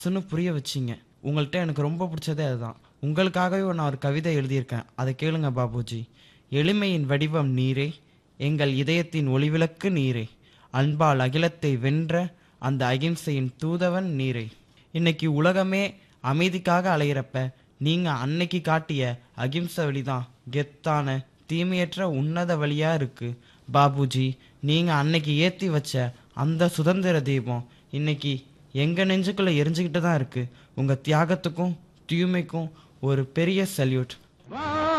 சொன்னு புரிய வச்சிங்க உங்கள்கிட்ட எனக்கு ரொம்ப பிடிச்சதே அதுதான் உங்களுக்காகவே நான் ஒரு கவிதை எழுதியிருக்கேன் அதை கேளுங்க பாபுஜி எளிமையின் வடிவம் நீரே எங்கள் இதயத்தின் ஒளிவிளக்கு நீரே அன்பால் அகிலத்தை வென்ற அந்த அகிம்சையின் தூதவன் நீரே இன்னைக்கு உலகமே அமைதிக்காக அலையிறப்ப நீங்க அன்னைக்கு காட்டிய அகிம்சை வழிதான் கெத்தான தீமையற்ற உன்னத வழியா இருக்கு பாபுஜி நீங்க அன்னைக்கு ஏத்தி வச்ச அந்த சுதந்திர தீபம் இன்னைக்கு எங்க நெஞ்சுக்குள்ள எரிஞ்சுக்கிட்டு தான் இருக்கு உங்க தியாகத்துக்கும் தூய்மைக்கும் ஒரு பெரிய சல்யூட் வா